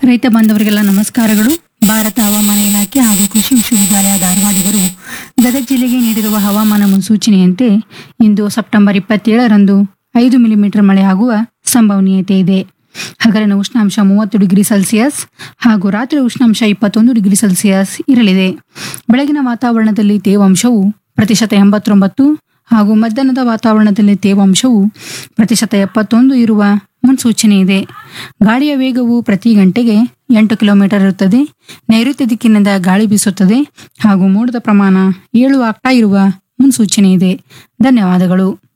ರೈತ ಬಾಂಧವರಿಗೆಲ್ಲ ನಮಸ್ಕಾರಗಳು ಭಾರತ ಹವಾಮಾನ ಇಲಾಖೆ ಹಾಗೂ ಕೃಷಿ ವಿಶ್ವವಿದ್ಯಾಲಯ ಧಾರವಾಡಿಗರು ಗದಗ ಜಿಲ್ಲೆಗೆ ನೀಡಿರುವ ಹವಾಮಾನ ಮುನ್ಸೂಚನೆಯಂತೆ ಇಂದು ಸೆಪ್ಟೆಂಬರ್ ಇಪ್ಪತ್ತೇಳರಂದು ಐದು ಮಿಲಿಮೀಟರ್ ಮಳೆ ಆಗುವ ಸಂಭವನೀಯತೆ ಇದೆ ಹಗಲಿನ ಉಷ್ಣಾಂಶ ಮೂವತ್ತು ಡಿಗ್ರಿ ಸೆಲ್ಸಿಯಸ್ ಹಾಗೂ ರಾತ್ರಿ ಉಷ್ಣಾಂಶ ಇಪ್ಪತ್ತೊಂದು ಡಿಗ್ರಿ ಸೆಲ್ಸಿಯಸ್ ಇರಲಿದೆ ಬೆಳಗಿನ ವಾತಾವರಣದಲ್ಲಿ ತೇವಾಂಶವು ಪ್ರತಿಶತ ಎಂಬತ್ತೊಂಬತ್ತು ಹಾಗೂ ಮಧ್ಯಾಹ್ನದ ವಾತಾವರಣದಲ್ಲಿ ತೇವಾಂಶವು ಪ್ರತಿಶತ ಎಪ್ಪತ್ತೊಂದು ಇರುವ ಮುನ್ಸೂಚನೆ ಇದೆ ಗಾಳಿಯ ವೇಗವು ಪ್ರತಿ ಗಂಟೆಗೆ ಎಂಟು ಕಿಲೋಮೀಟರ್ ಇರುತ್ತದೆ ನೈಋತ್ಯ ದಿಕ್ಕಿನಿಂದ ಗಾಳಿ ಬೀಸುತ್ತದೆ ಹಾಗೂ ಮೋಡದ ಪ್ರಮಾಣ ಏಳು ಆಗ್ತಾ ಇರುವ ಮುನ್ಸೂಚನೆ ಇದೆ ಧನ್ಯವಾದಗಳು